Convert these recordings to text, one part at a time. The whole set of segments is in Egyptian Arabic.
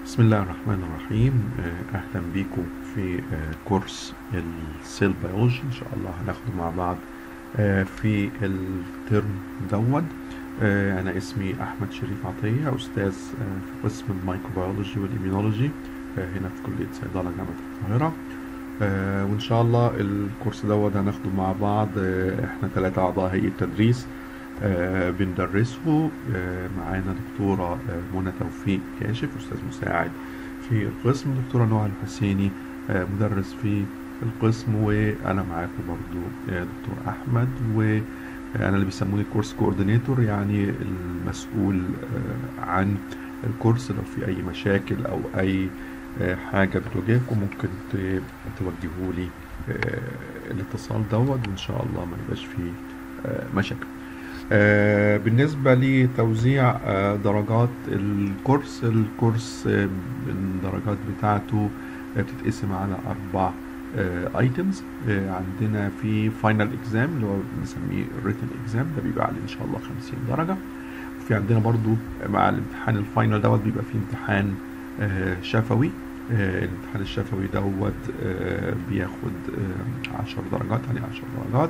بسم الله الرحمن الرحيم آه، اهلا بيكم في آه، كورس السيل بيولوجي ان شاء الله هناخده مع بعض آه، في الترم دوت آه، انا اسمي احمد شريف عطيه استاذ آه، في قسم الميكروبيولوجي والاميونولوجي آه، هنا في كليه صيدله جامعه القاهره آه، وان شاء الله الكورس دوت هناخده مع بعض آه، احنا ثلاثه اعضاء هيئه تدريس آه، بندرسه آه، معانا دكتورة آه، منى توفيق كاشف أستاذ مساعد في القسم دكتورة نوع الحسيني آه، مدرس في القسم وأنا معاكم برضو آه، دكتور أحمد وأنا اللي بيسموني الكورس كوردينيتور يعني المسؤول آه، عن الكورس لو في أي مشاكل أو أي آه، حاجة بتواجهكم ممكن ت- توجهوا لي آه، الاتصال دوت وإن شاء الله ما يبقاش فيه آه، مشاكل آه، بالنسبة لتوزيع آه، درجات الكورس الكورس آه، الدرجات بتاعته آه، بتتقسم على أربع ايتمز عندنا في فاينل اكزام اللي هو بنسميه الريتن اكزام ده بيبقى عليه ان شاء الله 50 درجة وفي عندنا برضو مع الامتحان الفاينل دوت بيبقى فيه امتحان آه، شفوي آه، الامتحان الشفوي دوت آه، بياخد آه، 10 درجات عليه 10 درجات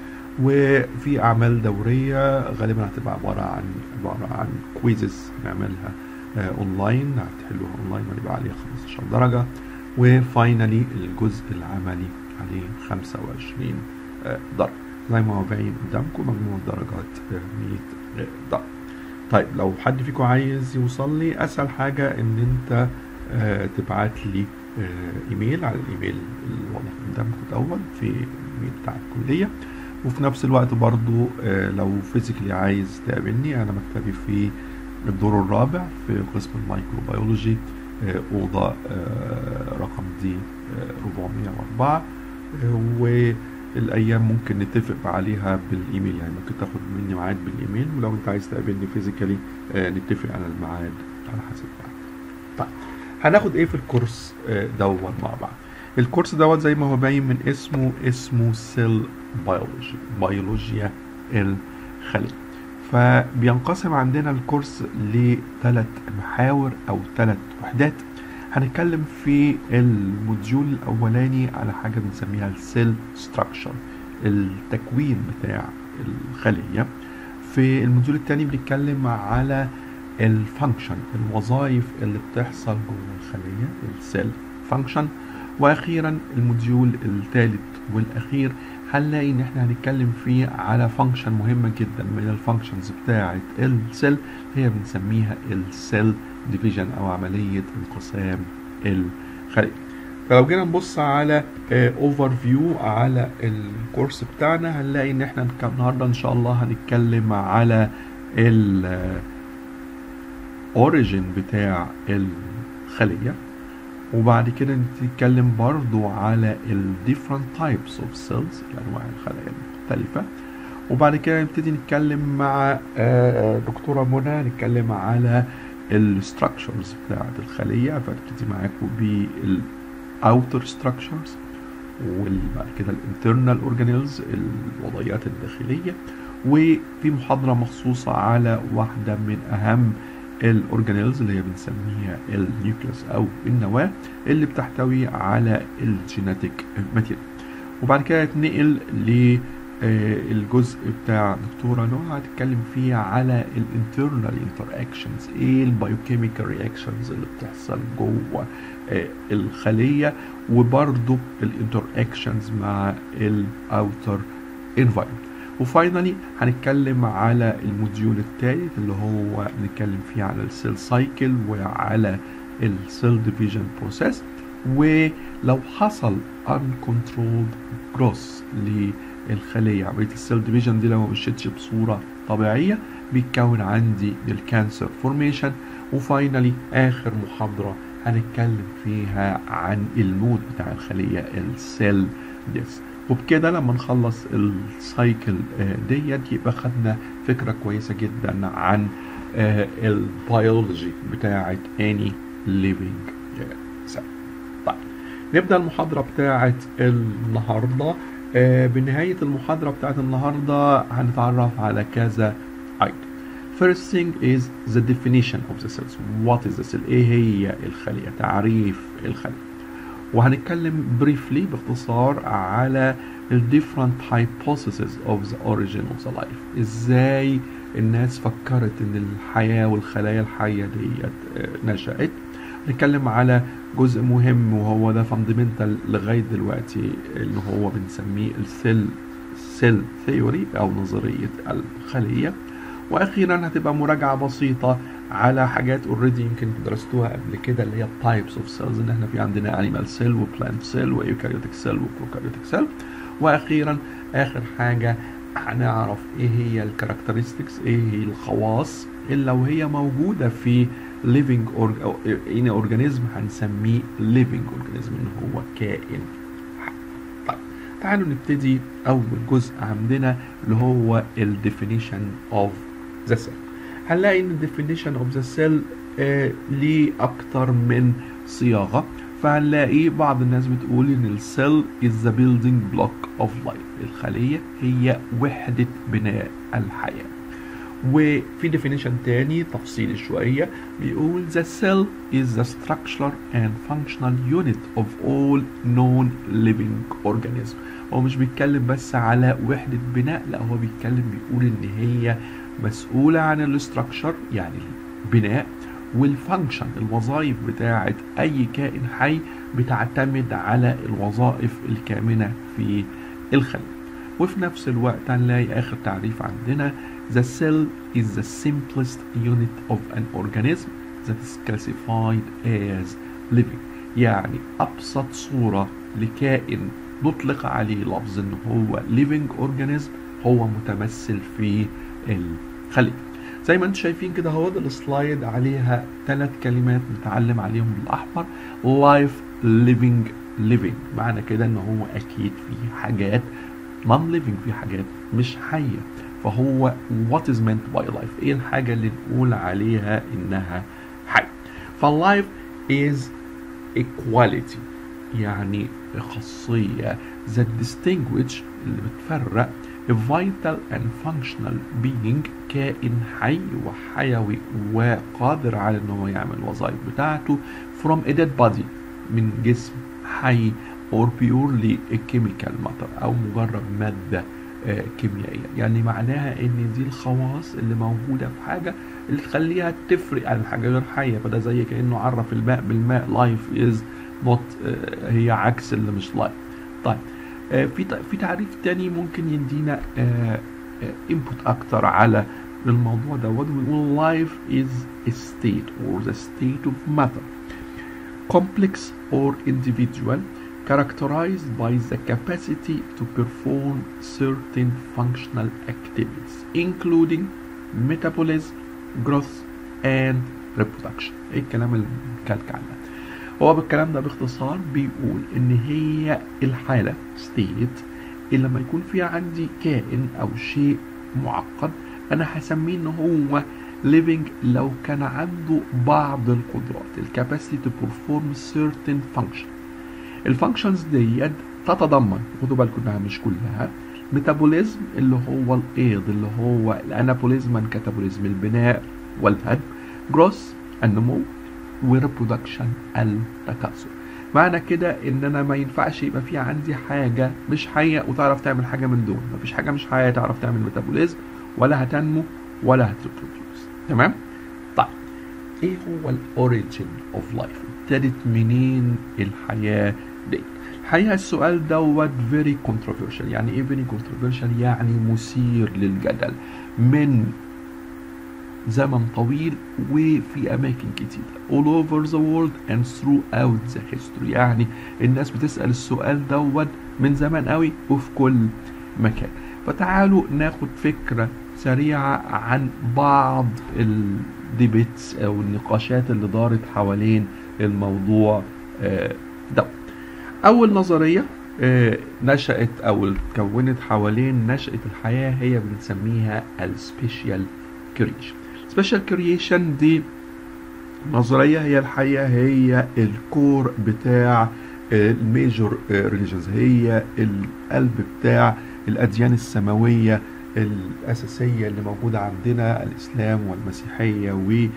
وفي اعمال دوريه غالبا هتبقى عباره عن عباره عن كويزز هنعملها آه، اونلاين هتحلوها اونلاين هيبقى عليها 15 درجه وفاينلي الجزء العملي عليه 25 آه، درجه زي ما هو باين قدامكم مجموع الدرجات آه، 100 درجه طيب لو حد فيكم عايز يوصل لي اسهل حاجه ان انت آه، تبعت لي آه، ايميل على الايميل اللي واضح قدامكم دوت في الايميل بتاع الكليه وفي نفس الوقت برضو آه، لو فيزيكلي عايز تقابلني انا مكتبي في الدور الرابع في قسم الميكروبيولوجي آه، اوضه آه، رقم دي آه، 404 آه، والايام ممكن نتفق عليها بالايميل يعني ممكن تاخد مني ميعاد بالايميل ولو انت عايز تقابلني فيزيكالي نتفق على الميعاد على حسب يعني. طيب هناخد ايه في الكورس آه، دوت مع بعض الكورس دوت زي ما هو باين من اسمه اسمه سيل بيولوجي بيولوجيا الخلية فبينقسم عندنا الكورس لثلاث محاور او ثلاث وحدات هنتكلم في الموديول الاولاني على حاجه بنسميها السيل ستراكشر التكوين بتاع الخليه في الموديول الثاني بنتكلم على الفانكشن الوظائف اللي بتحصل جوه الخليه السيل فانكشن واخيرا الموديول الثالث والاخير هنلاقي ان احنا هنتكلم فيه على فانكشن مهمه جدا من الفانكشنز بتاعه السيل هي بنسميها السيل ديفيجن او عمليه انقسام الخليه فلو جينا نبص على اوفر فيو على الكورس بتاعنا هنلاقي ان احنا نك- النهارده ان شاء الله هنتكلم على ال اوريجين بتاع الخليه وبعد كده نتكلم برضو على ال different types of cells الأنواع الخلايا المختلفة وبعد كده نبتدي نتكلم مع آه، دكتورة منى نتكلم على ال structures بتاعة الخلية فنبتدي معاكم بال outer structures وبعد كده الانترنال اورجانيلز الوضعيات الداخلية وفي محاضرة مخصوصة على واحدة من أهم الاورجانيلز اللي هي بنسميها النيوكليوس او النواه اللي بتحتوي على الجيناتيك ماتيريال وبعد كده هتنقل للجزء بتاع دكتورة نوع هتتكلم فيه على الانترنال انتراكشنز ايه البايوكيميكال رياكشنز اللي بتحصل جوه آه، الخلية وبرضه الانتراكشنز مع الاوتر انفايرمنت وفاينلي هنتكلم على الموديول الثالث اللي هو نتكلم فيه على السيل سايكل وعلى السيل ديفيجن بروسيس ولو حصل uncontrolled growth للخلية عملية السيل ديفيجن دي لو ما مشيتش بصورة طبيعية بيتكون عندي الكانسر فورميشن وفاينلي آخر محاضرة هنتكلم فيها عن المود بتاع الخلية السيل ديث وبكده لما نخلص السايكل آه، ديت يبقى خدنا فكرة كويسة جدا عن آه، البيولوجي بتاعة any living آه، cell طيب نبدأ المحاضرة بتاعة النهاردة آه، بنهاية المحاضرة بتاعة النهاردة هنتعرف على كذا ايتم First thing is the definition of the cells. What is the cell? ايه هي الخلية؟ تعريف الخلية. وهنتكلم briefly باختصار على ال different hypotheses of the origin of the life. ازاي الناس فكرت ان الحياة والخلايا الحية ديت نشأت. نتكلم على جزء مهم وهو ده فاندمنتال لغاية دلوقتي اللي هو بنسميه السيل سيل ثيوري او نظرية الخلية. واخيرا هتبقى مراجعه بسيطه على حاجات اوريدي يمكن درستوها قبل كده اللي هي تايبس اوف سيلز ان احنا في عندنا انيمال سيل وبلانت سيل وايوكاريوتيك سيل وبروكاريوتيك سيل واخيرا اخر حاجه هنعرف ايه هي الكاركترستكس ايه هي الخواص اللي لو هي موجوده في living or او ان اورجانيزم هنسميه living organism ان هو كائن طيب تعالوا نبتدي اول جزء عندنا اللي هو ال definition of the cell هنلاقي ان ال definition of the cell آه ليه اكتر من صياغه فهنلاقي بعض الناس بتقول ان السيل is the building block of life الخليه هي وحده بناء الحياه وفي definition تاني تفصيلي شوية بيقول the cell is the structural and functional unit of all known living organism هو مش بيتكلم بس على وحدة بناء لا هو بيتكلم بيقول ان هي مسؤولة عن الاستراكشر يعني البناء والفانكشن الوظائف بتاعة أي كائن حي بتعتمد على الوظائف الكامنة في الخلية وفي نفس الوقت هنلاقي آخر تعريف عندنا The cell is the simplest unit of an organism that is classified as living يعني أبسط صورة لكائن نطلق عليه لفظ إن هو living organism هو متمثل في الخلية زي ما انتم شايفين كده هو ده السلايد عليها ثلاث كلمات نتعلم عليهم بالاحمر life living living معنى كده ان هو اكيد في حاجات non living في حاجات مش حيه فهو what is meant by life ايه الحاجه اللي نقول عليها انها حي فاللايف is equality يعني خاصيه that distinguish اللي بتفرق a vital and functional being كائن حي وحيوي وقادر على ان هو يعمل الوظائف بتاعته from a dead body من جسم حي or purely a chemical matter او مجرد ماده آه كيميائيه يعني معناها ان دي الخواص اللي موجوده في حاجه اللي تخليها تفرق عن حاجه غير حيه فده زي كانه عرف الماء بالماء لايف از نوت هي عكس اللي مش لايف طيب آه في في تعريف تاني ممكن يدينا انبوت آه اكتر على الموضوع دوت ويقول life is a state or the state of matter complex or individual characterized by the capacity to perform certain functional activities including metabolism growth and reproduction ايه الكلام اللي بنتكلم عنه هو بالكلام ده باختصار بيقول ان هي الحالة state اللي لما يكون في عندي كائن او شيء معقد انا هسميه ان هو living لو كان عنده بعض القدرات الكاباسيتي to perform certain function الفانكشنز ديت تتضمن خدوا بالكم انها مش كلها ميتابوليزم اللي هو الايض اللي هو الانابوليزم والكاتابوليزم البناء والهدم جروس النمو وريبرودكشن التكاثر معنى كده ان انا ما ينفعش يبقى في عندي حاجه مش حيه وتعرف تعمل حاجه من دول مفيش حاجه مش حيه تعرف تعمل ميتابوليزم ولا هتنمو ولا هتريبروديوس تمام طيب ايه هو الاوريجين اوف لايف ابتدت منين الحياه دي الحقيقه السؤال دوت فيري كونتروفيرشال يعني ايه فيري كونتروفيرشال يعني مثير للجدل من زمن طويل وفي اماكن كتير all over the world and throughout the history يعني الناس بتسال السؤال دوت من زمان قوي وفي كل مكان فتعالوا ناخد فكره سريعه عن بعض الديبيتس او النقاشات اللي دارت حوالين الموضوع ده اول نظريه نشأت او اتكونت حوالين نشأة الحياة هي بنسميها السبيشال كريشن سبيشال كريشن دي نظرية هي الحقيقة هي الكور بتاع الميجور ريليجنز هي القلب بتاع الأديان السماوية الأساسية اللي موجودة عندنا الإسلام والمسيحية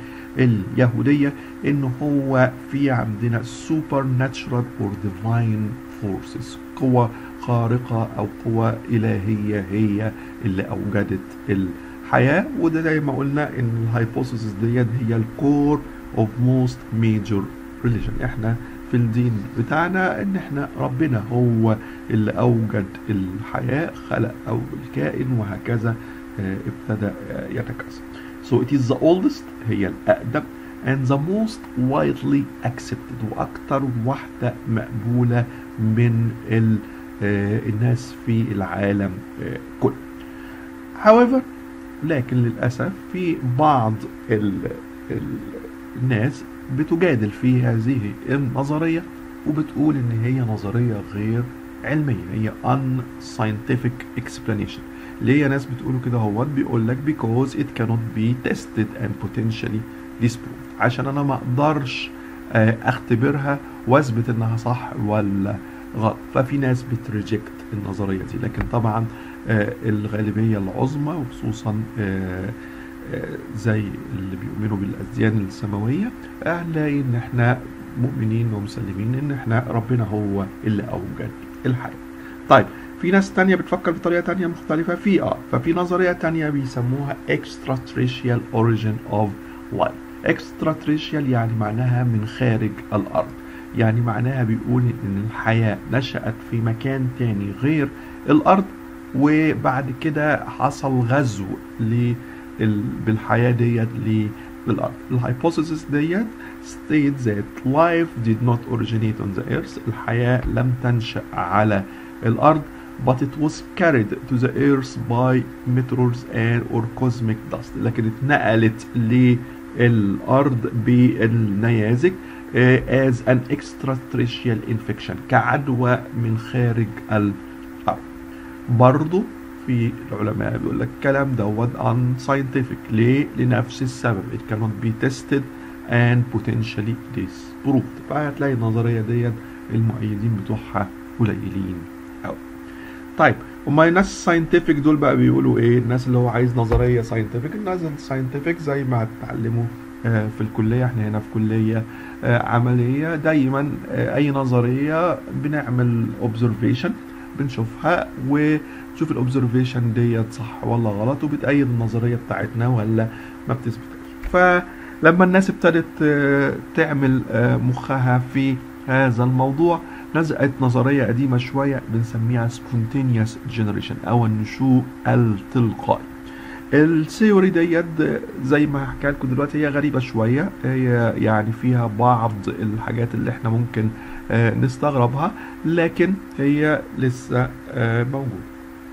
واليهودية إن هو في عندنا supernatural or divine forces قوة خارقة أو قوة إلهية هي اللي أوجدت الحياة وده زي ما قلنا إن الهايبوثيسيس ديت هي الكور of most major religion إحنا في الدين بتاعنا ان احنا ربنا هو اللي اوجد الحياة خلق او الكائن وهكذا آه، ابتدى آه، يتكاثر so it is the oldest هي الاقدم and the most widely accepted واكثر واحدة مقبولة من ال آه، الناس في العالم آه، كله however لكن للأسف في بعض ال ال الناس بتجادل في هذه النظرية وبتقول إن هي نظرية غير علمية هي unscientific explanation ليه يا ناس بتقولوا كده هوت بيقول لك because it cannot be tested and potentially disproved عشان أنا ما أقدرش آه، أختبرها وأثبت إنها صح ولا غلط ففي ناس بتريجكت النظرية دي لكن طبعا آه، الغالبية العظمى وخصوصا آه، آه، زي اللي بيؤمنوا بالأديان السماوية هنلاقي إن إحنا مؤمنين ومسلمين إن إحنا ربنا هو اللي أوجد الحياة. طيب في ناس تانية بتفكر بطريقة تانية مختلفة في اه ففي نظرية تانية بيسموها extraterrestrial origin of life extraterrestrial يعني معناها من خارج الأرض يعني معناها بيقول إن الحياة نشأت في مكان تاني غير الأرض وبعد كده حصل غزو لل- بالحياة ديت للأرض الهايبوثيسيس ديت states that life did not originate on the earth الحياة لم تنشأ على الأرض but it was carried to the earth by meteors and or cosmic dust لكن اتنقلت للأرض بالنيازك آه، as an extraterrestrial infection كعدوى من خارج الأرض برضو في العلماء بيقول لك الكلام دوت unscientific ليه؟ لنفس السبب it cannot be tested and potentially disproved فهتلاقي النظرية ديت المؤيدين بتوعها قليلين أوي طيب هما الناس الساينتفك دول بقى بيقولوا ايه الناس اللي هو عايز نظريه ساينتفك الناس الساينتفك زي ما هتتعلموا آه، في الكليه احنا هنا في كليه آه، عمليه دايما آه، اي نظريه بنعمل اوبزرفيشن بنشوفها ونشوف الاوبزرفيشن ديت صح ولا غلط وبتأيد النظريه بتاعتنا ولا ما بتثبتهاش فلما الناس ابتدت آه، تعمل آه، مخها في هذا الموضوع نزقت نظرية قديمة شوية بنسميها spontaneous generation أو النشوء التلقائي الثيوري ديت زي ما هحكي لكم دلوقتي هي غريبة شوية هي يعني فيها بعض الحاجات اللي احنا ممكن آه، نستغربها لكن هي لسه آه، موجودة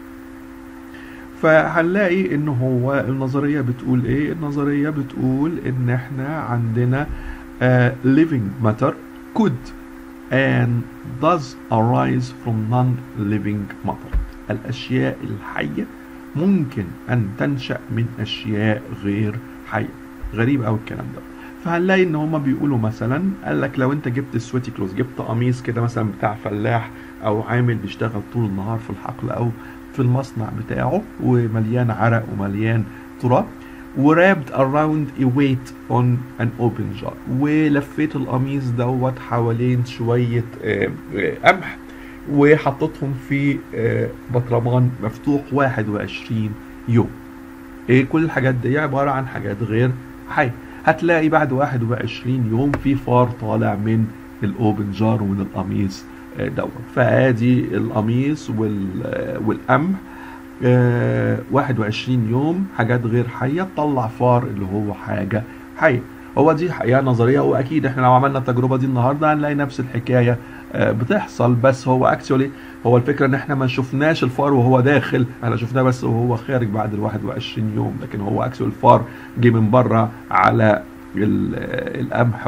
فهنلاقي ان هو النظرية بتقول ايه النظرية بتقول ان احنا عندنا آه، living matter could and does arise from non-living matter الأشياء الحية ممكن أن تنشأ من أشياء غير حية غريب أوي الكلام ده فهنلاقي ان هما بيقولوا مثلا قال لك لو انت جبت سويتي كلوز جبت قميص كده مثلا بتاع فلاح او عامل بيشتغل طول النهار في الحقل او في المصنع بتاعه ومليان عرق ومليان تراب ورابد around a weight on an open jar ولفيت القميص دوت حوالين شوية آه، آه، قمح وحطيتهم في آه، بطرمان مفتوح 21 يوم ايه كل الحاجات دي عبارة عن حاجات غير حية هتلاقي بعد 21 يوم في فار طالع من الاوبن جار ومن القميص آه، دوت فادي القميص وال- آه، والقمح آه، 21 يوم حاجات غير حية تطلع فار اللي هو حاجة حية هو دي حقيقة نظرية واكيد احنا لو عملنا التجربة دي النهاردة هنلاقي نفس الحكاية آه، بتحصل بس هو اكشولي هو الفكرة ان احنا ما شفناش الفار وهو داخل احنا شفناه بس وهو خارج بعد ال 21 يوم لكن هو اكشولي الفار جه من بره على ال- آه، القمح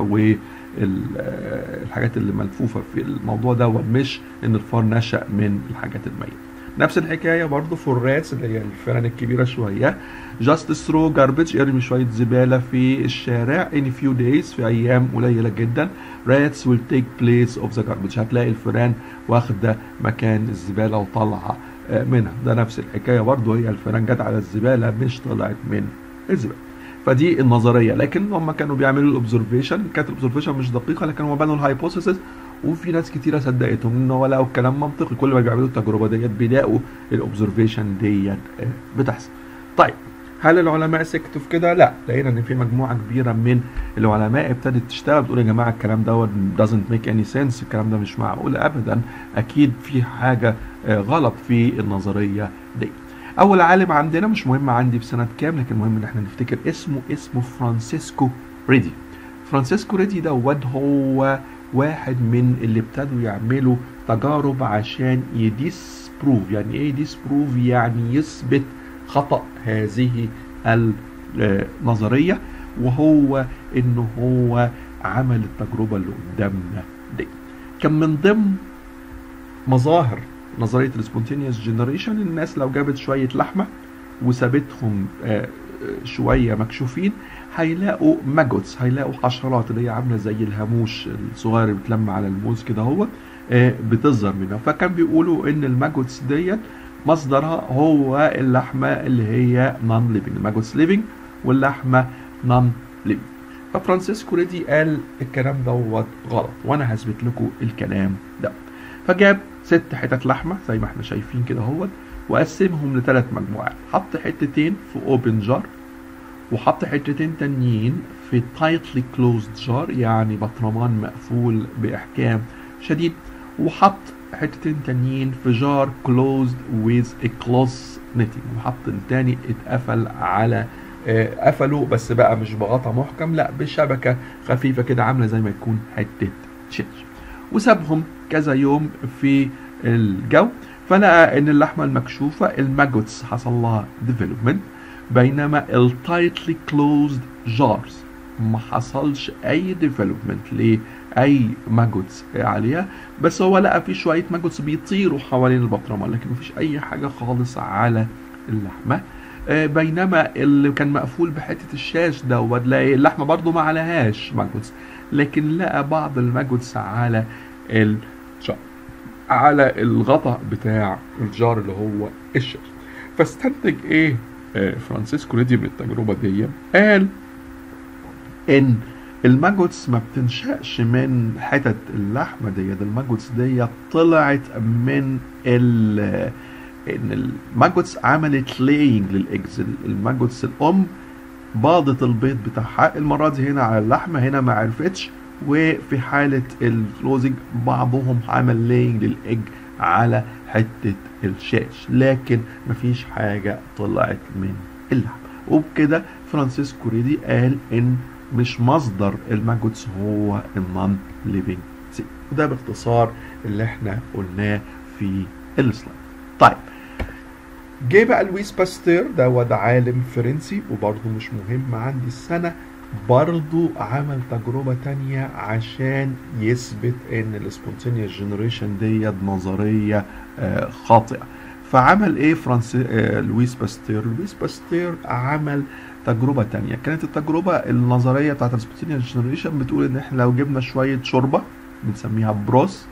والحاجات اللي ملفوفة في الموضوع ده مش ان الفار نشأ من الحاجات الميتة نفس الحكايه برضو فور راتس اللي هي الفئران الكبيره شويه جاست ثرو جاربج ارمي شويه زباله في الشارع in few days في ايام قليله جدا rats will take place of the garbage هتلاقي الفئران واخده مكان الزباله وطالعه آه، منها ده نفس الحكايه برضو هي الفئران جت على الزباله مش طلعت من الزباله فدي النظريه لكن هم كانوا بيعملوا الاوبزرفيشن كانت الاوبزرفيشن مش دقيقه لكن هم بنوا الهايبوثيسز وفي ناس كتيره صدقتهم ان هو لقوا الكلام منطقي كل ما بيعملوا التجربه ديت بيلاقوا الاوبزرفيشن ديت آه، بتحصل طيب هل العلماء سكتوا في كده؟ لا لقينا ان في مجموعه كبيره من العلماء ابتدت تشتغل تقول يا جماعه الكلام دوت doesn't make any sense الكلام ده مش معقول ابدا اكيد في حاجه آه، غلط في النظريه دي. اول عالم عندنا مش مهم عندي في سنه كام لكن مهم ان احنا نفتكر اسمه اسمه فرانسيسكو ريدي. فرانسيسكو ريدي دوت هو واحد من اللي ابتدوا يعملوا تجارب عشان يديسبروف يعني ايه يديسبروف يعني يثبت خطأ هذه النظرية وهو انه هو عمل التجربة اللي قدامنا دي كان من ضمن مظاهر نظرية السبونتينيوس جنريشن الناس لو جابت شوية لحمة وسابتهم آه، آه، شوية مكشوفين هيلاقوا ماجوتس هيلاقوا حشرات اللي هي عاملة زي الهاموش الصغير اللي بتلم على الموز كده هو آه، بتظهر منها فكان بيقولوا ان الماجوتس ديت مصدرها هو اللحمة اللي هي نون ليفنج الماجوتس ليفنج واللحمة نون ليفنج ففرانسيسكو ريدي قال الكلام دوت غلط وانا هثبت لكم الكلام ده فجاب ست حتت لحمة زي ما احنا شايفين كده اهوت وقسمهم لثلاث مجموعات حط حتتين في اوبن جار وحط حتتين تانيين في تايتلي كلوزد جار يعني برطمان مقفول باحكام شديد وحط حتتين تانيين في جار كلوزد ويز a close knitting وحط التاني اتقفل على آه، قفله بس بقى مش بغطا محكم لا بشبكه خفيفه كده عامله زي ما يكون حته شيش وسابهم كذا يوم في الجو فلقى ان اللحمه المكشوفه الماجوتس حصل لها ديفلوبمنت بينما التايتلي كلوزد جارز ما حصلش اي ديفلوبمنت لاي ماجوتس عليها بس هو لقى في شويه ماجوتس بيطيروا حوالين البطرمان لكن مفيش اي حاجه خالص على اللحمه آه، بينما اللي كان مقفول بحته الشاش دوت تلاقي اللحمه برضو ما عليهاش ماجوتس لكن لقى بعض الماجوتس على الجار على الغطاء بتاع الجار اللي هو الشاش فاستنتج ايه آه، فرانسيسكو ريدي من التجربه دي قال ان الماجوتس ما بتنشأش من حتت اللحمه دي ده الماجوتس دي طلعت من ال ان الماجوتس عملت لاينج للاجز الماجوتس الام باضت البيض بتاعها المره دي هنا على اللحمه هنا ما عرفتش وفي حاله الكلوزنج بعضهم عمل لاينج للاج على حته الشاش لكن مفيش حاجه طلعت من اللحم وبكده فرانسيسكو ريدي قال ان مش مصدر الماجوتس هو النون ليفينج سي وده باختصار اللي احنا قلناه في السلايد طيب جه بقى لويس باستير دوت عالم فرنسي وبرضه مش مهم عندي السنة برضه عمل تجربة تانية عشان يثبت ان السبونتينيوس جنريشن ديت نظرية آه، خاطئة فعمل ايه فرانسي آه، لويس باستير لويس باستير عمل تجربة تانية كانت التجربة النظرية بتاعت السبونتينيوس جنريشن بتقول ان احنا لو جبنا شوية شوربة بنسميها بروس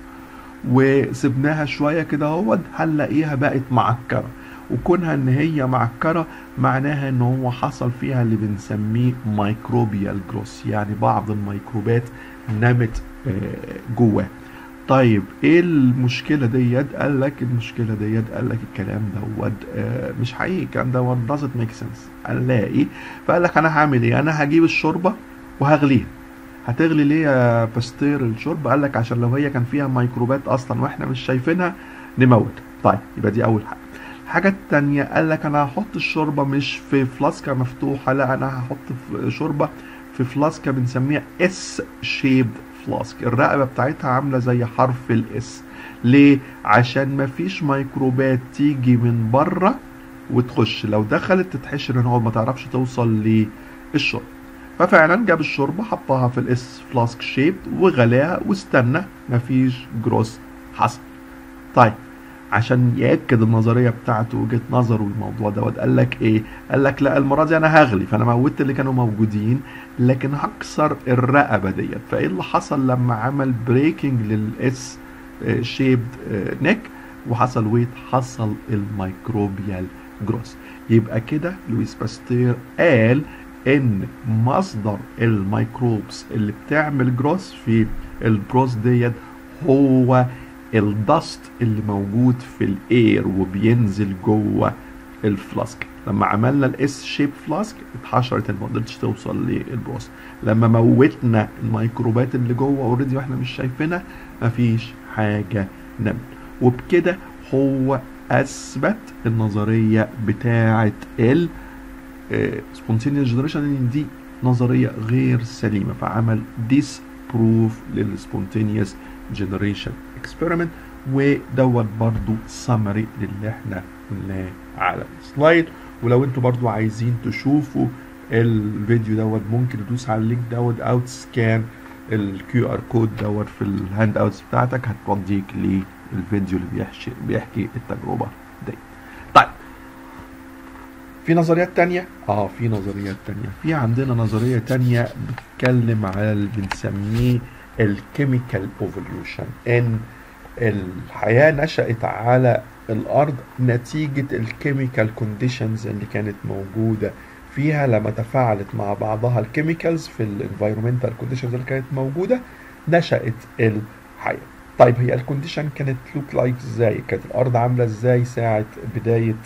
وسبناها شوية كده اهوت هنلاقيها بقت معكرة وكونها ان هي معكرة معناها ان هو حصل فيها اللي بنسميه مايكروبيال جروس يعني بعض الميكروبات نمت آه، جواه طيب ايه المشكله ديت قال لك المشكله ديت قال لك الكلام دوت آه، مش حقيقي الكلام دوت doesn't make sense قال لها ايه فقال لك انا هعمل ايه انا هجيب الشوربه وهغليها هتغلي ليه يا باستير الشوربه قال لك عشان لو هي كان فيها ميكروبات اصلا واحنا مش شايفينها نموت طيب يبقى دي اول حاجه الحاجة التانية قال لك انا هحط الشوربة مش في فلاسكة مفتوحة لا انا هحط في شوربة في فلاسكة بنسميها اس شيبد فلاسك الرقبة بتاعتها عاملة زي حرف الاس ليه؟ عشان مفيش ميكروبات تيجي من بره وتخش لو دخلت تتحشر هنا ما تعرفش توصل للشرب ففعلا جاب الشوربة حطها في الاس فلاسك شيب وغلاها واستنى مفيش جروس حصل طيب عشان ياكد النظريه بتاعته وجهه نظره الموضوع دوت قال لك ايه قال لك لا المره دي انا هغلي فانا موتت اللي كانوا موجودين لكن هكسر الرقبه ديت فايه اللي حصل لما عمل بريكنج للاس شيبد نيك وحصل ويت حصل الميكروبيال جروس يبقى كده لويس باستير قال ان مصدر الميكروبس اللي بتعمل جروس في البروس ديت هو الدست اللي موجود في الاير وبينزل جوه الفلاسك لما عملنا الاس شيب فلاسك اتحشرت ما قدرتش توصل للبروس لما موتنا الميكروبات اللي جوه اوريدي واحنا مش شايفينها مفيش حاجه نمت وبكده هو اثبت النظريه بتاعه ال سبونتينيوس جنريشن ان دي نظريه غير سليمه فعمل ديس بروف للسبونتينيوس جنريشن اكسبيرمنت ودوت برضو سمري للي احنا قلناه على السلايد ولو انتوا برضو عايزين تشوفوا الفيديو دوت ممكن تدوس على اللينك دوت او تسكان الكيو ار كود دوت في الهاند اوتس بتاعتك هتوديك للفيديو اللي بيحكي بيحكي التجربه دي طيب في نظريات تانية؟ اه في نظريات تانية في عندنا نظرية تانية بتتكلم على اللي بنسميه الكيميكال ايفوليوشن ان الحياة نشأت على الأرض نتيجة الكيميكال كونديشنز اللي كانت موجودة فيها لما تفاعلت مع بعضها الكيميكالز في الانفايرمنتال كونديشنز اللي كانت موجودة نشأت الحياة طيب هي الكونديشن كانت لوك لايك ازاي كانت الأرض عاملة ازاي ساعة بداية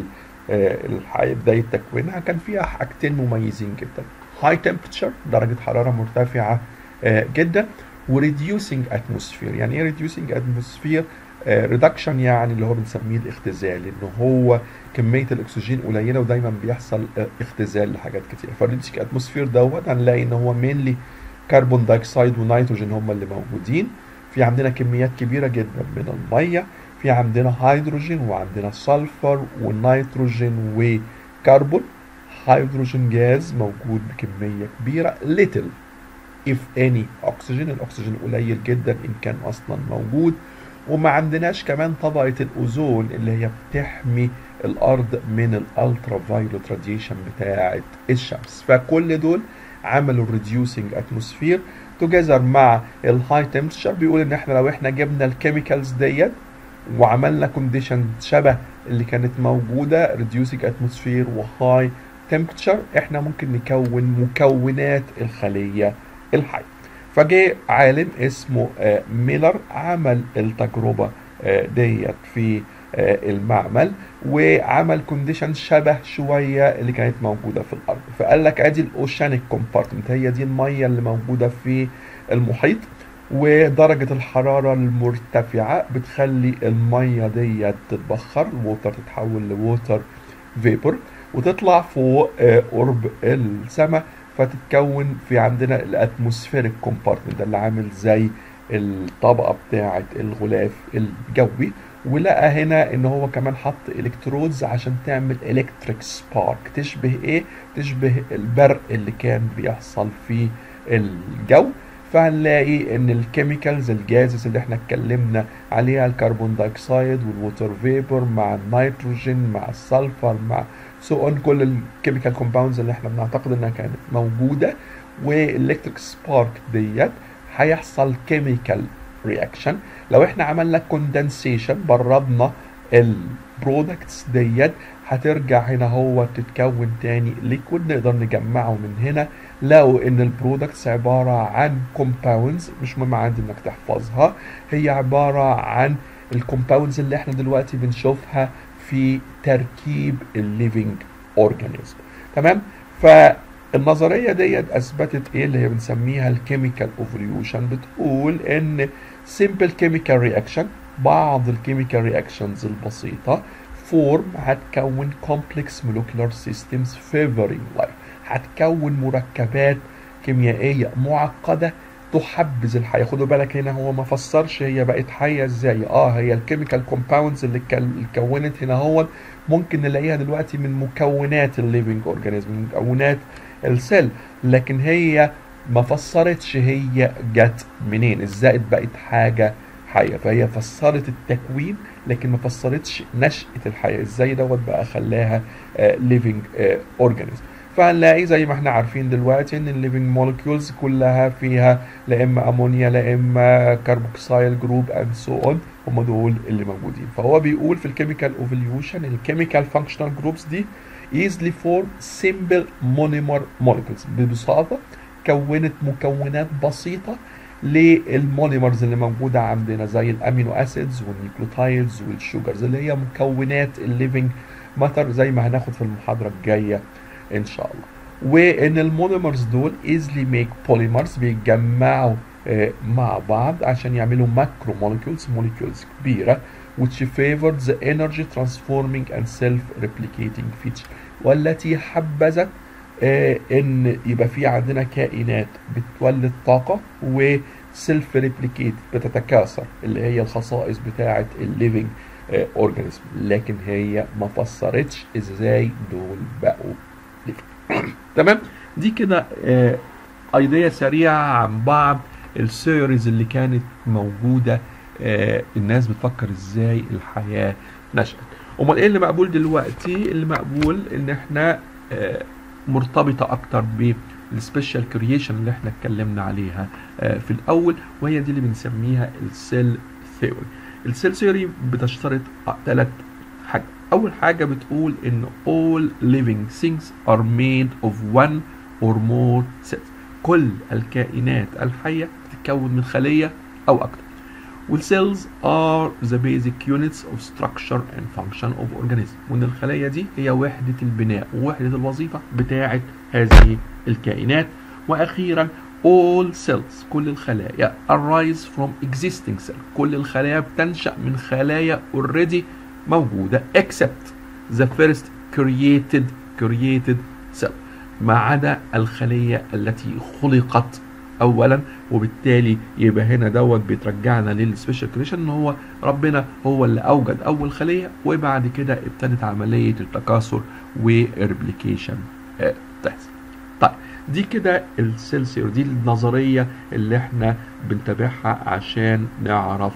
الحياة بداية تكوينها كان فيها حاجتين مميزين جدا هاي تمبرتشر درجة حرارة مرتفعة جدا وريديوسينج اتموسفير يعني ايه ريديوسينج اتموسفير ريدكشن يعني اللي هو بنسميه الاختزال ان هو كميه الاكسجين قليله ودايما بيحصل اختزال لحاجات كتير فالريديوسينج اتموسفير دوت هنلاقي ان هو مينلي كربون دايوكسيد ونيتروجين هم اللي موجودين في عندنا كميات كبيره جدا من الميه في عندنا هيدروجين وعندنا سلفر ونيتروجين وكربون هيدروجين جاز موجود بكميه كبيره ليتل if any oxygen الاكسجين قليل جدا ان كان اصلا موجود وما عندناش كمان طبقة الاوزون اللي هي بتحمي الارض من الالترا فايولوت راديشن بتاعة الشمس فكل دول عملوا reducing atmosphere توجذر مع الهاي تمبتشر بيقول ان احنا لو احنا جبنا الكيميكالز ديت وعملنا كونديشن شبه اللي كانت موجودة reducing atmosphere وهاي تمبتشر احنا ممكن نكون مكونات الخلية الحي فجاء عالم اسمه ميلر عمل التجربة ديت في المعمل وعمل كونديشن شبه شوية اللي كانت موجودة في الأرض فقال لك ادي الأوشانيك كومبارتمنت هي دي المية اللي موجودة في المحيط ودرجة الحرارة المرتفعة بتخلي المية ديت تتبخر الووتر تتحول لووتر فيبر وتطلع فوق قرب السماء فتتكون في عندنا الاتموسفيريك كومبارتمنت اللي عامل زي الطبقه بتاعه الغلاف الجوي ولقى هنا ان هو كمان حط الكترودز عشان تعمل الكتريك سبارك تشبه ايه تشبه البرق اللي كان بيحصل في الجو فهنلاقي ان الكيميكالز الجازز اللي احنا اتكلمنا عليها الكربون دايوكسيد والووتر فيبر مع النيتروجين مع السلفر مع سو اون كل الكيميكال كومباوندز اللي احنا بنعتقد انها كانت موجوده والالكتريك سبارك ديت هيحصل كيميكال رياكشن لو احنا عملنا كوندنسيشن بردنا البرودكتس ديت هترجع هنا هو تتكون تاني ليكويد نقدر نجمعه من هنا لقوا ان البرودكتس عباره عن كومباوندز مش مهم عندي انك تحفظها هي عباره عن الكومباوندز اللي احنا دلوقتي بنشوفها في تركيب الليفينج اورجانيزم تمام فالنظريه ديت اثبتت ايه اللي هي بنسميها الكيميكال ايفوليوشن بتقول ان simple chemical reaction بعض الكيميكال رياكشنز البسيطه فورم هتكون complex molecular systems favoring life هتكون مركبات كيميائيه معقده تحبذ الحياه خدوا بالك هنا هو ما فسرش هي بقت حيه ازاي اه هي الكيميكال كومباوندز اللي اتكونت هنا هو ممكن نلاقيها دلوقتي من مكونات الليفنج اورجانيزم من مكونات السيل لكن هي ما فسرتش هي جت منين ازاي بقت حاجه حية فهي فسرت التكوين لكن ما فسرتش نشأة الحياة ازاي دوت بقى خلاها ليفنج اورجانيزم فهنلاقي زي ما احنا عارفين دلوقتي ان الليفنج مولكيولز كلها فيها لا اما امونيا لا اما كربوكسيل جروب اند سو اون هم دول اللي موجودين فهو بيقول في الكيميكال اوفوليوشن الكيميكال فانكشنال جروبس دي easily form simple monomer molecules ببساطة كونت مكونات بسيطة للمونيمرز اللي موجودة عندنا زي الامينو اسيدز والنيوكليوتايدز والشوجرز اللي هي مكونات الليفنج ماتر زي ما هناخد في المحاضرة الجاية ان شاء الله وان المونيمرز دول easily make polymers بيتجمعوا مع بعض عشان يعملوا ماكرو مولكيولز مولكيولز كبيرة which favored the energy transforming and self-replicating feature والتي حبذت آه ان يبقى في عندنا كائنات بتولد طاقة وسيلف ريبليكيت بتتكاثر اللي هي الخصائص بتاعة الليفنج اورجانيزم لكن هي ما فسرتش ازاي دول بقوا تمام دي كده آه ايديا سريعة عن بعض الثيوريز اللي كانت موجودة آه الناس بتفكر ازاي الحياة نشأت امال ايه اللي مقبول دلوقتي اللي مقبول ان احنا آه مرتبطة اكتر بالسبيشال كرييشن اللي احنا اتكلمنا عليها آه في الاول وهي دي اللي بنسميها السيل ثيوري السيل ثيوري بتشترط ثلاث حاجات اول حاجة بتقول ان all living things are made of one or more cells كل الكائنات الحية بتتكون من خلية او اكتر والسيلز are the basic units of structure and function of organism وان الخلايا دي هي وحدة البناء ووحدة الوظيفة بتاعة هذه الكائنات واخيرا all cells كل الخلايا arise from existing cell كل الخلايا بتنشأ من خلايا already موجودة except the first created created cell ما عدا الخلية التي خلقت اولا وبالتالي يبقى هنا دوت بيترجعنا للسبيشال كريشن ان هو ربنا هو اللي اوجد اول خليه وبعد كده ابتدت عمليه التكاثر والريبليكيشن تحصل. طيب دي كده السيلسيور دي النظريه اللي احنا بنتابعها عشان نعرف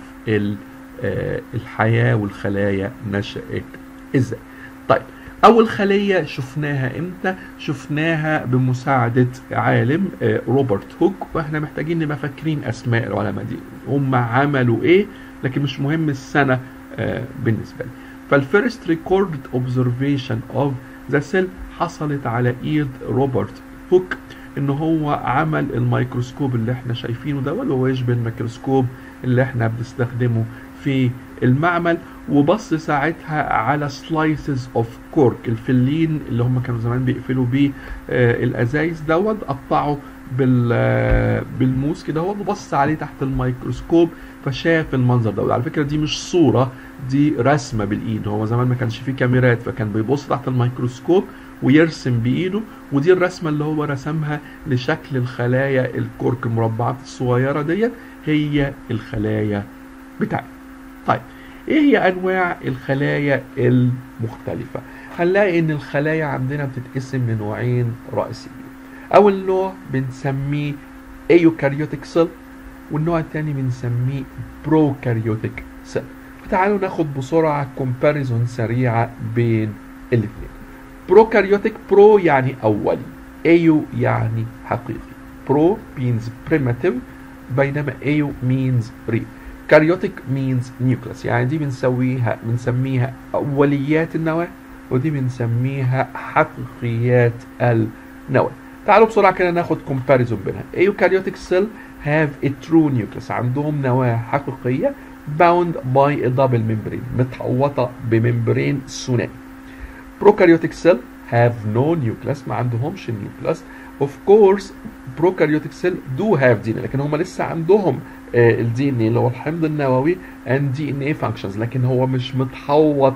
الحياه والخلايا نشات ازاي. طيب أول خلية شفناها إمتى؟ شفناها بمساعدة عالم روبرت هوك وإحنا محتاجين نبقى فاكرين أسماء العلماء دي هم عملوا إيه لكن مش مهم السنة بالنسبة لي فالفيرست ريكورد اوبزرفيشن اوف ذا سيل حصلت على ايد روبرت هوك ان هو عمل الميكروسكوب اللي احنا شايفينه ده اللي هو يشبه الميكروسكوب اللي احنا بنستخدمه في المعمل وبص ساعتها على سلايسز اوف كورك الفلين اللي هم كانوا زمان بيقفلوا بيه آه الازايز دوت قطعه بال آه بالموس كده هو وبص عليه تحت الميكروسكوب فشاف المنظر ده على فكره دي مش صوره دي رسمه بالايد هو زمان ما كانش فيه كاميرات فكان بيبص تحت الميكروسكوب ويرسم بايده ودي الرسمه اللي هو رسمها لشكل الخلايا الكورك المربعات الصغيره ديت هي الخلايا بتاعتنا طيب ايه هي انواع الخلايا المختلفة هنلاقي ان الخلايا عندنا بتتقسم لنوعين رئيسيين اول نوع بنسميه ايوكاريوتيك سيل والنوع الثاني بنسميه بروكاريوتيك سيل فتعالوا ناخد بسرعة كومباريزون سريعة بين الاثنين بروكاريوتيك برو يعني اولي ايو يعني حقيقي برو means primitive بينما ايو means real كاريوتيك مينز نيوكليس يعني دي بنسويها بنسميها اوليات النواه ودي بنسميها حقيقيات النواه تعالوا بسرعه كده ناخد كومباريزون بينها ايوكاريوتيك سيل هاف ا ترو نيوكليس عندهم نواه حقيقيه باوند باي ا دبل ممبرين متحوطه بممبرين ثنائي بروكاريوتيك سيل هاف نو نيوكليس ما عندهمش نيوكليس اوف كورس بروكاريوتيك سيل دو هاف دي لكن هم لسه عندهم الدي ان ايه اللي هو الحمض النووي اند دي ان ايه فانكشنز لكن هو مش متحوط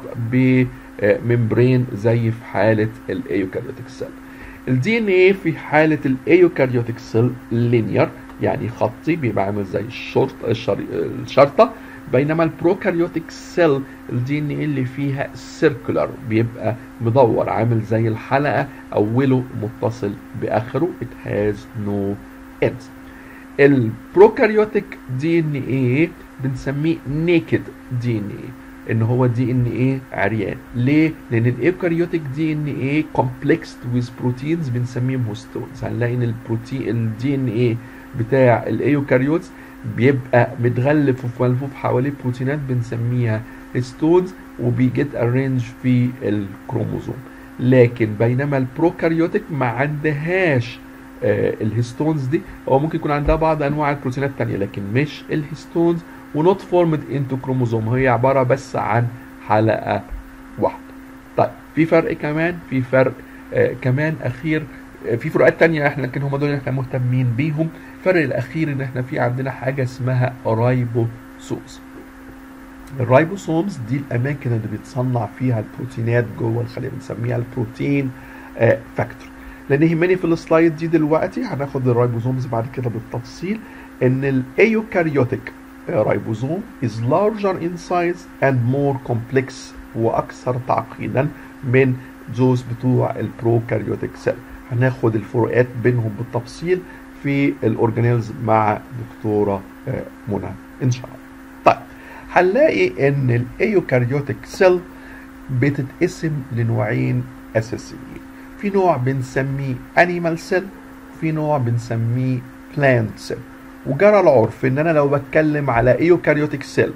بممبرين زي في حاله الايوكاريوتيك سيل الدي ان ايه في حاله الايوكاريوتيك سيل لينير يعني خطي بيبقى عامل زي الشرط الشرطه بينما البروكاريوتيك سيل الدي ان ايه اللي فيها سيركولار بيبقى مدور عامل زي الحلقه اوله متصل باخره it has no ends البروكاريوتيك دي ان ايه بنسميه نيكد دي ان ايه ان هو دي ان ايه عريان ليه لان الايوكاريوتيك دي ان ايه كومبلكس ويز بروتينز بنسميهم هوستونز هنلاقي ان البروتين الدي ان ايه بتاع الايوكاريوتس بيبقى متغلف وملفوف حواليه بروتينات بنسميها هيستونز وبيجيت ارينج في الكروموزوم لكن بينما البروكاريوتيك ما عندهاش آه الهيستونز دي هو ممكن يكون عندها بعض انواع البروتينات التانية لكن مش الهيستونز ونوت فورمد انتو كروموزوم هي عباره بس عن حلقه واحده طيب في فرق كمان في فرق آه كمان اخير آه في فروقات تانية احنا لكن هم دول اللي احنا مهتمين بيهم الفرق الاخير ان احنا في عندنا حاجه اسمها رايبوسومز الرايبوسومز دي الاماكن اللي بيتصنع فيها البروتينات جوه الخليه بنسميها البروتين آه فاكتور لان يهمني في السلايد دي دلوقتي هناخد الرايبوسومز بعد كده بالتفصيل ان الايوكاريوتيك رايبوزوم is larger in size and more complex واكثر تعقيدا من ذوز بتوع البروكاريوتيك سيل هناخد الفروقات بينهم بالتفصيل في الاورجانيلز مع دكتوره منى ان شاء الله طيب هنلاقي ان الايوكاريوتيك سيل بتتقسم لنوعين اساسيين في نوع بنسميه انيمال سيل وفي نوع بنسميه بلانت سيل وجرى العرف ان انا لو بتكلم على ايوكاريوتيك سيل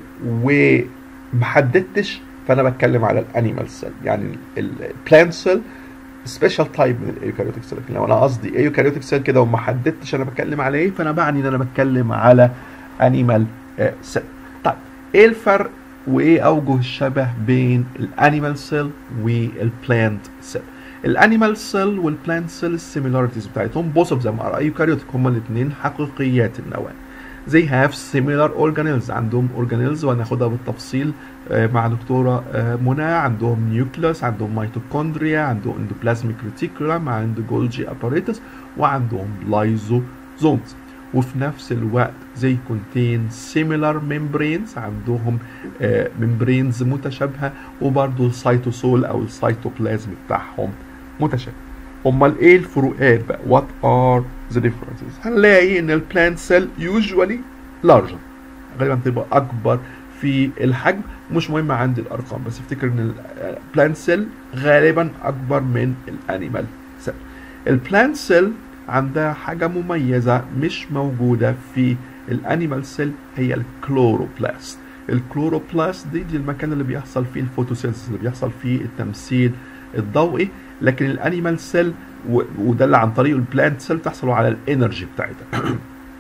ومحددتش فانا بتكلم على الانيمال سيل يعني البلانت سيل سبيشال تايب من الايوكاريوتيك سيل لكن لو انا قصدي ايوكاريوتيك سيل كده وما حددتش انا بتكلم على ايه فانا بعني ان انا بتكلم على انيمال سيل طيب ايه الفرق وايه اوجه الشبه بين الانيمال سيل والبلانت سيل الانيمال سيل والبلانت سيل السيميلاريتيز بتاعتهم both of them are eukaryotic هما الاثنين حقيقيات النواه they have similar organelles عندهم organelles وهناخدها بالتفصيل مع دكتورة منى عندهم نيوكليوس عندهم ميتوكوندريا عندهم اندوبلازميك ريتيكولم عندهم جولجي اباريتس وعندهم لايزوزومز وفي نفس الوقت زي contain similar membranes عندهم membranes متشابهة وبرضه السيتوسول أو السيتوبلازم بتاعهم متشابه امال ايه الفروقات بقى what are the differences هنلاقي ان البلانت سيل usually larger غالبا تبقى اكبر في الحجم مش مهم عندي الارقام بس افتكر ان البلانت سيل غالبا اكبر من الانيمال سيل البلانت سيل عندها حاجة مميزة مش موجودة في الانيمال سيل هي الكلوروبلاست الكلوروبلاست دي دي المكان اللي بيحصل فيه الفوتوسينثيسيس اللي بيحصل فيه التمثيل الضوئي لكن الانيمال سيل وده اللي عن طريق البلانت سيل تحصل على الانرجي بتاعتها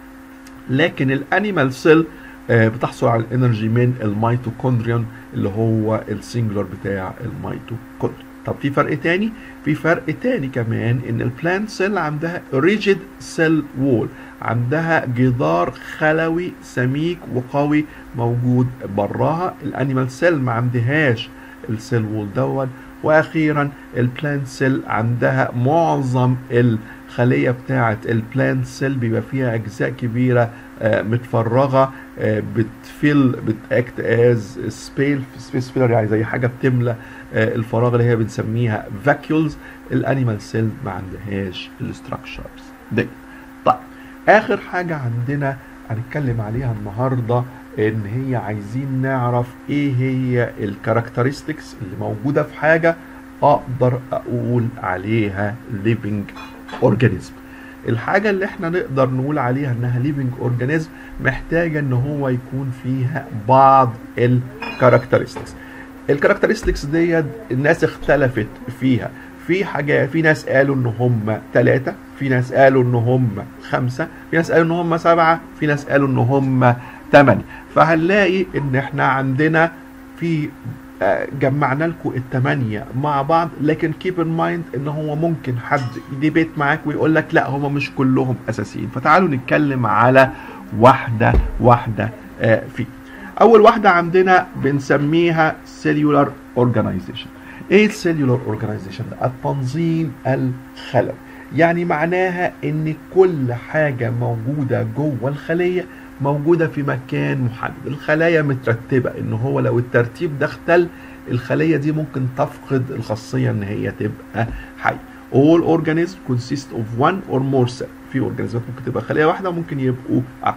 لكن الانيمال سيل بتحصل على الانرجي من الميتوكوندريون اللي هو السنجلر بتاع الميتوكوندريون طب في فرق تاني في فرق تاني كمان ان البلانت سيل عندها ريجيد سيل وول عندها جدار خلوي سميك وقوي موجود براها الانيمال سيل ما عندهاش السيل وول دوت واخيرا البلانت سيل عندها معظم الخليه بتاعه البلانت سيل بيبقى فيها اجزاء كبيره متفرغه بتفل بتاكت از سبيل سبيس فيلر يعني زي حاجه بتملى الفراغ اللي هي بنسميها فاكيولز الانيمال سيل ما عندهاش الاستراكشرز دي طيب اخر حاجه عندنا هنتكلم عليها النهارده ان هي عايزين نعرف ايه هي الكاركترستكس اللي موجوده في حاجه اقدر اقول عليها living organism الحاجه اللي احنا نقدر نقول عليها انها living organism محتاجه ان هو يكون فيها بعض الكاركترستكس الكاركترستكس ديت الناس اختلفت فيها في حاجة في ناس قالوا ان هم ثلاثة في ناس قالوا ان هم خمسة في ناس قالوا ان هم سبعة في ناس قالوا ان هم ثمانية فهنلاقي ان احنا عندنا في جمعنا لكم الثمانية مع بعض لكن كيب ان مايند ان هو ممكن حد يديبيت معاك ويقول لك لا هم مش كلهم اساسيين فتعالوا نتكلم على واحدة واحدة فيه اول واحدة عندنا بنسميها cellular organization ايه السيلولار اورجانيزيشن التنظيم الخلوي يعني معناها ان كل حاجة موجودة جوه الخلية موجودة في مكان محدد الخلايا مترتبة ان هو لو الترتيب ده اختل الخلية دي ممكن تفقد الخاصية ان هي تبقى حي all organisms consist of one or more cell في اورجانيزمات ممكن تبقى خلية واحدة وممكن يبقوا اكتر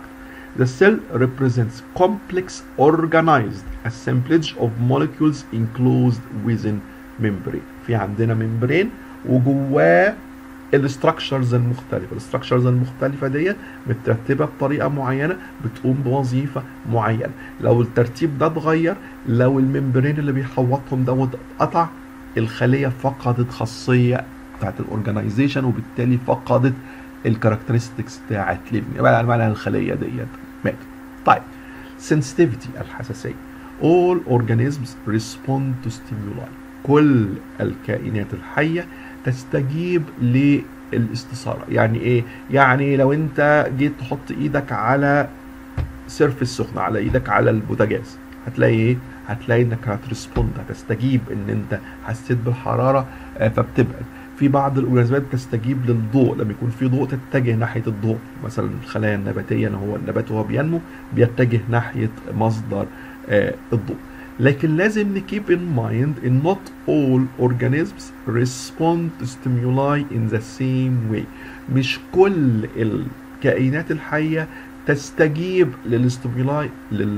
The cell represents complex organized assemblage of molecules enclosed within membrane في عندنا ممبرين وجواه الاستراكشرز المختلفه الاستراكشرز المختلفه ديت مترتبه بطريقه معينه بتقوم بوظيفه معينه لو الترتيب ده اتغير لو الممبرين اللي بيحوطهم دوت اتقطع الخليه فقدت خاصيه بتاعت الاورجنايزيشن وبالتالي فقدت الكاركترستكس بتاعت ليفني بقى معنى الخليه ديت ماتت طيب sensitivity الحساسيه all organisms respond to stimuli كل الكائنات الحيه تستجيب للاستثاره يعني ايه يعني لو انت جيت تحط ايدك على سيرفيس سخنه على ايدك على البوتاجاز هتلاقي ايه هتلاقي انك هتريسبوند هتستجيب ان انت حسيت بالحراره آه، فبتبعد في بعض الاورجانيزمات بتستجيب للضوء لما يكون في ضوء تتجه ناحيه الضوء مثلا الخلايا النباتيه اللي هو النبات وهو بينمو بيتجه ناحيه مصدر آه، الضوء لكن لازم نكيب in mind ان not all organisms respond to stimuli in the same way مش كل الكائنات الحية تستجيب للاستيمولاي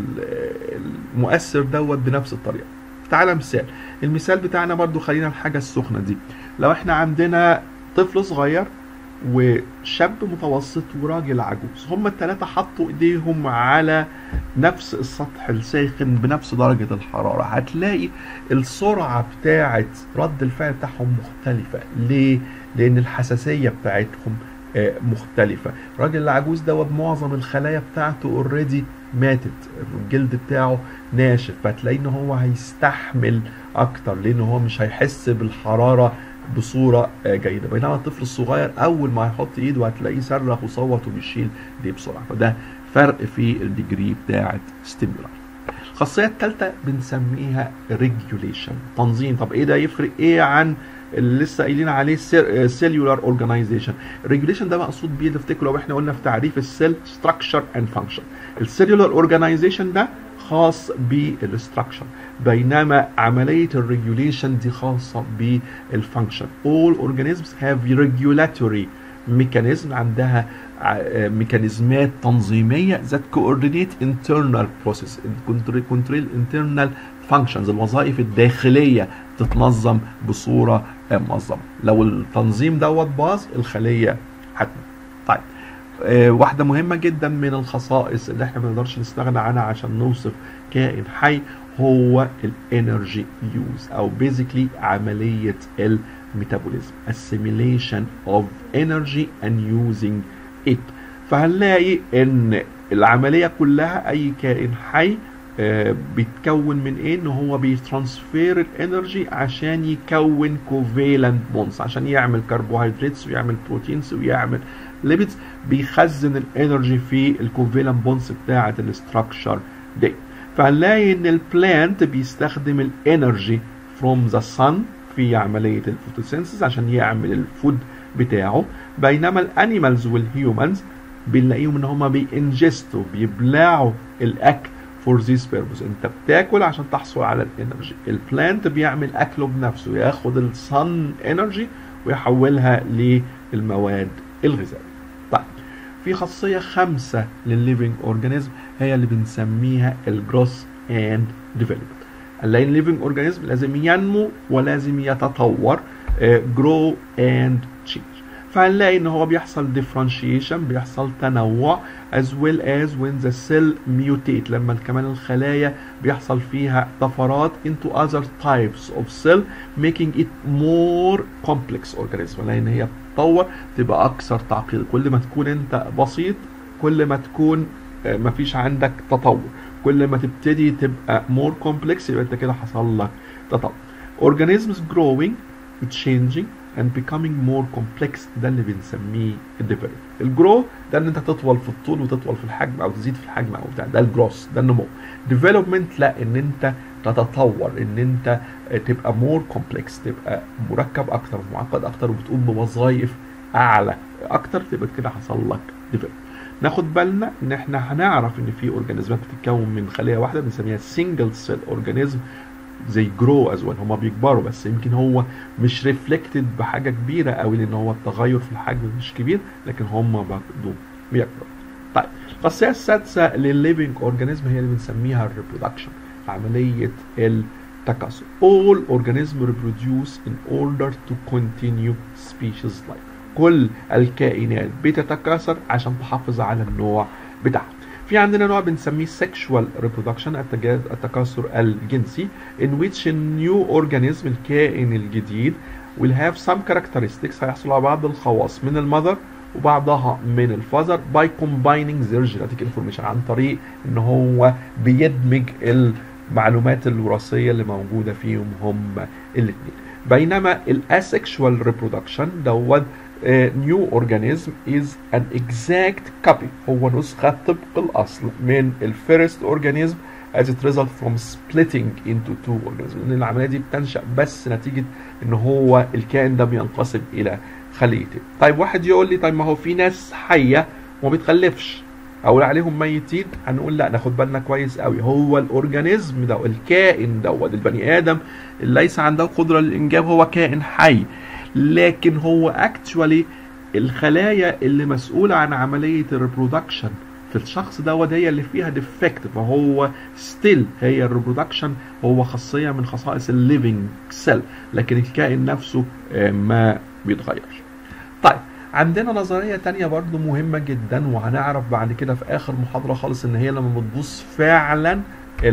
للمؤثر دوت بنفس الطريقة تعالى مثال المثال بتاعنا برضو خلينا الحاجة السخنة دي لو احنا عندنا طفل صغير وشاب متوسط وراجل عجوز هما التلاتة حطوا ايديهم على نفس السطح الساخن بنفس درجة الحرارة هتلاقي السرعة بتاعة رد الفعل بتاعهم مختلفة ليه؟ لأن الحساسية بتاعتهم آه، مختلفة الراجل العجوز دوت معظم الخلايا بتاعته اوريدي ماتت الجلد بتاعه ناشف فتلاقيه ان هو هيستحمل اكتر لان هو مش هيحس بالحرارة بصورة آه، جيدة بينما الطفل الصغير اول ما هيحط ايده هتلاقيه صرخ وصوت وبيشيل دي بسرعة فده فرق في الديجري بتاعة ستيمولاي الخاصية الثالثة بنسميها ريجوليشن تنظيم طب ايه ده يفرق ايه عن اللي لسه قايلين عليه سيلولار اورجانيزيشن الريجوليشن ده مقصود بيه تفتكروا لو احنا قلنا في تعريف السيل ستراكشر اند فانكشن السيلولار اورجانيزيشن ده خاص بالستراكشر بينما عملية الريجوليشن دي خاصة بالفانكشن all organisms have regulatory mechanism عندها ع- ميكانيزمات تنظيمية that coordinate internal process control control internal functions الوظائف الداخلية تتنظم بصورة آه، منظمة لو التنظيم دوت باظ الخلية هتموت طيب آه، واحدة مهمة جدا من الخصائص اللي احنا ما نقدرش نستغنى عنها عشان نوصف كائن حي هو الانرجي يوز او بيزيكلي عملية الميتابوليزم assimilation of energy and using it فهنلاقي ان العملية كلها اي كائن حي آه، بيتكون من ايه ان هو بيترانسفير الانرجي عشان يكون كوفيلنت بونز عشان يعمل كربوهيدراتس ويعمل بروتينز ويعمل ليبيدز بيخزن الانرجي في الكوفيلنت بونز بتاعه الاستراكشر دي فهنلاقي ان البلانت بيستخدم الانرجي فروم ذا sun في عمليه الفوتوسينثيز عشان يعمل الفود بتاعه بينما الانيمالز والهيومنز بنلاقيهم ان هم بينجستوا بيبلعوا الاكل فور ذيس بيربز انت بتاكل عشان تحصل على الانرجي البلانت بيعمل اكله بنفسه ياخد الصن انرجي ويحولها للمواد الغذائيه طيب في خاصيه خامسه للليفنج اورجانيزم هي اللي بنسميها الجروس اند ديفلوبمنت نلاقي الليفنج اورجانيزم لازم ينمو ولازم يتطور جرو اند تشينج فهنلاقي ان هو بيحصل differentiation بيحصل تنوع as well as when the cell mutate لما كمان الخلايا بيحصل فيها طفرات into other types of cell making it more complex organism لان هي بتتطور تبقى اكثر تعقيد كل ما تكون انت بسيط كل ما تكون آه، مفيش عندك تطور كل ما تبتدي تبقى more complex يبقى انت كده حصل لك تطور organisms growing changing and becoming more complex ده اللي بنسميه الديفلوب الجرو ده ان انت تطول في الطول وتطول في الحجم او تزيد في الحجم او بتاع ده الجروس ده النمو ديفلوبمنت لا ان انت تتطور ان انت تبقى مور كومبلكس تبقى مركب اكتر معقد اكتر وبتقوم بوظائف اعلى اكتر تبقى كده حصل لك ديفلوب ناخد بالنا ان احنا هنعرف ان في اورجانيزمات بتتكون من خليه واحده بنسميها سنجل سيل اورجانيزم زي جرو از ويل هما بيكبروا بس يمكن هو مش ريفلكتد بحاجه كبيره قوي لان هو التغير في الحجم مش كبير لكن هما برضه بيكبروا طيب الخاصيه السادسه للليفنج اورجانيزم هي اللي بنسميها الريبرودكشن عمليه التكاثر all organism reproduce in order to continue species life كل الكائنات بتتكاثر عشان تحافظ على النوع بتاعها في عندنا نوع بنسميه sexual reproduction التكاثر الجنسي in which a new organism الكائن الجديد will have some characteristics هيحصل على بعض الخواص من المذر وبعضها من الفازر by combining their genetic information عن طريق ان هو بيدمج المعلومات الوراثية اللي موجودة فيهم هم الاثنين بينما الاسexual reproduction دوت نيو اورجانيزم از ان اكزاكت كوبي هو نسخه طبق الاصل من الفيرست اورجانيزم as it result from splitting into two organisms لان العمليه دي بتنشا بس نتيجه ان هو الكائن ده بينقسم الى خليتين طيب واحد يقول لي طيب ما هو في ناس حيه وما بتخلفش او عليهم ميتين هنقول لا ناخد بالنا كويس قوي هو الاورجانيزم ده الكائن دوت البني ادم اللي ليس عنده قدره للانجاب هو كائن حي لكن هو اكشوالي الخلايا اللي مسؤوله عن عمليه الريبرودكشن في الشخص دوت هي اللي فيها ديفكت فهو ستيل هي الريبرودكشن هو خاصيه من خصائص الليفنج سيل لكن الكائن نفسه ما بيتغيرش طيب عندنا نظريه تانية برضو مهمه جدا وهنعرف بعد كده في اخر محاضره خالص ان هي لما بتبص فعلا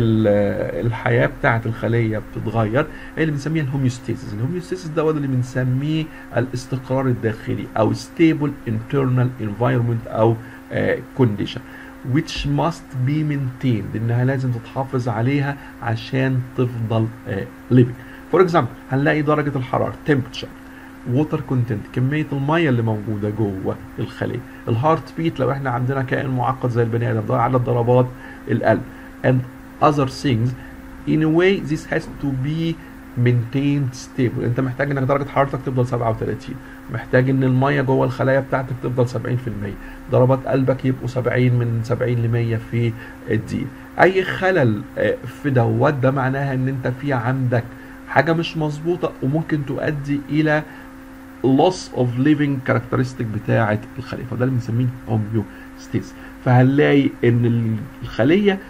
الحياه بتاعه الخليه بتتغير هي اللي بنسميها الهوميوستاسيس الهوميوستاسيس دوت اللي بنسميه الاستقرار الداخلي او stable internal environment او condition which must be maintained انها لازم تتحافظ عليها عشان تفضل living فور اكزامبل هنلاقي درجه الحراره temperature ووتر كونتنت كميه الميه اللي موجوده جوه الخليه الهارت بيت لو احنا عندنا كائن معقد زي البني ادم ده عدد ضربات القلب and other things in a way this has to be maintained stable انت محتاج انك درجه حرارتك تفضل 37 محتاج ان الميه جوه الخلايا بتاعتك تفضل 70% ضربات قلبك يبقوا 70 من 70 ل 100 في الدقيقه اي خلل في دوت ده معناها ان انت في عندك حاجه مش مظبوطه وممكن تؤدي الى loss of living characteristic بتاعه الخليه فده اللي بنسميه homeostasis فهنلاقي ان الخليه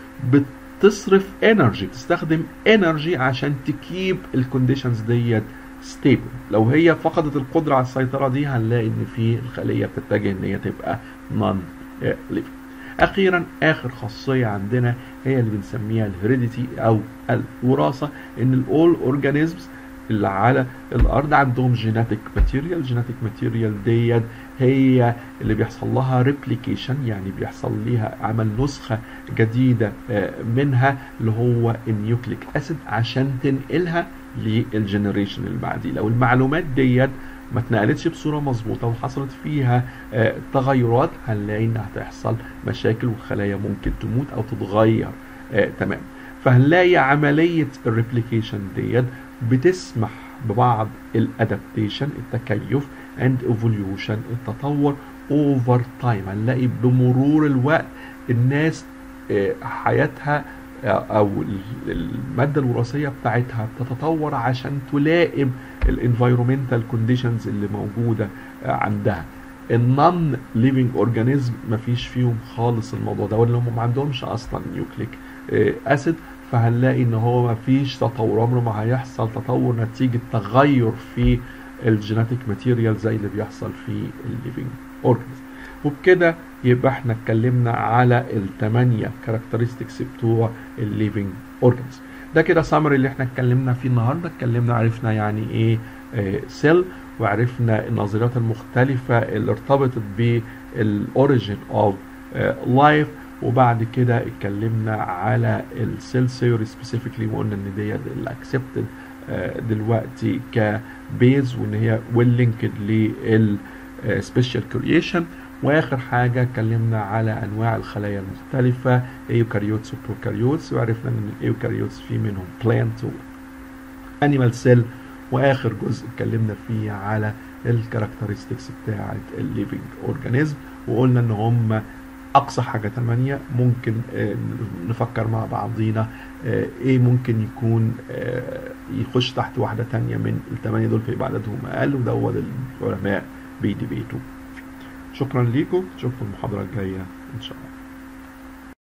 بتصرف انرجي تستخدم انرجي عشان تكيب الكونديشنز ديت ستيبل لو هي فقدت القدره على السيطره دي هنلاقي ان في الخليه بتتجه ان هي تبقى نون ليفنج اخيرا اخر خاصيه عندنا هي اللي بنسميها الهيريديتي او الوراثه ان الاول اورجانيزمز اللي على الارض عندهم جيناتيك ماتيريال جيناتيك ماتيريال ديت هي اللي بيحصل لها ريبليكيشن يعني بيحصل ليها عمل نسخه جديده منها اللي هو النيوكليك اسيد عشان تنقلها للجنريشن اللي بعديه لو المعلومات ديت ما اتنقلتش بصوره مظبوطه وحصلت فيها آه تغيرات هنلاقي انها هتحصل مشاكل والخلايا ممكن تموت او تتغير آه تمام فهنلاقي عمليه الريبليكيشن ديت بتسمح ببعض الادابتيشن التكيف اند ايفوليوشن التطور اوفر تايم هنلاقي بمرور الوقت الناس آه حياتها او الماده الوراثيه بتاعتها بتتطور عشان تلائم الانفايرومنتال كونديشنز اللي موجوده عندها النون ليفنج اورجانيزم مفيش فيهم خالص الموضوع ده ولا هم ما عندهمش اصلا نيوكليك اسيد فهنلاقي ان هو مفيش تطور عمره ما هيحصل تطور نتيجه تغير في الجيناتيك ماتيريال زي اللي بيحصل في الليفنج اورجانيزم وبكده يبقى احنا اتكلمنا على الثمانية كاركترستكس بتوع الليفنج اورجانز ده كده سامري اللي احنا اتكلمنا فيه النهارده اتكلمنا عرفنا يعني ايه سيل وعرفنا النظريات المختلفة اللي ارتبطت بالاوريجين اوف لايف وبعد كده اتكلمنا على السيل ثيوري سبيسيفيكلي وقلنا ان ديت الاكسبتد دلوقتي كبيز وان هي ويل لينكد لل سبيشال كرييشن واخر حاجه اتكلمنا على انواع الخلايا المختلفه ايوكاريوتس وبروكاريوتس وعرفنا ان الايوكاريوتس في منهم بلانت انيمال سيل واخر جزء اتكلمنا فيه على الكاركترستكس بتاعه الليفنج اورجانيزم وقلنا ان هم اقصى حاجه 8 ممكن نفكر مع بعضينا ايه ممكن يكون يخش تحت واحده تانية من الثمانيه دول في عددهم اقل ودوت العلماء بيديبيتوا شكرا ليكم اشوفكم المحاضره الجايه إن شاء الله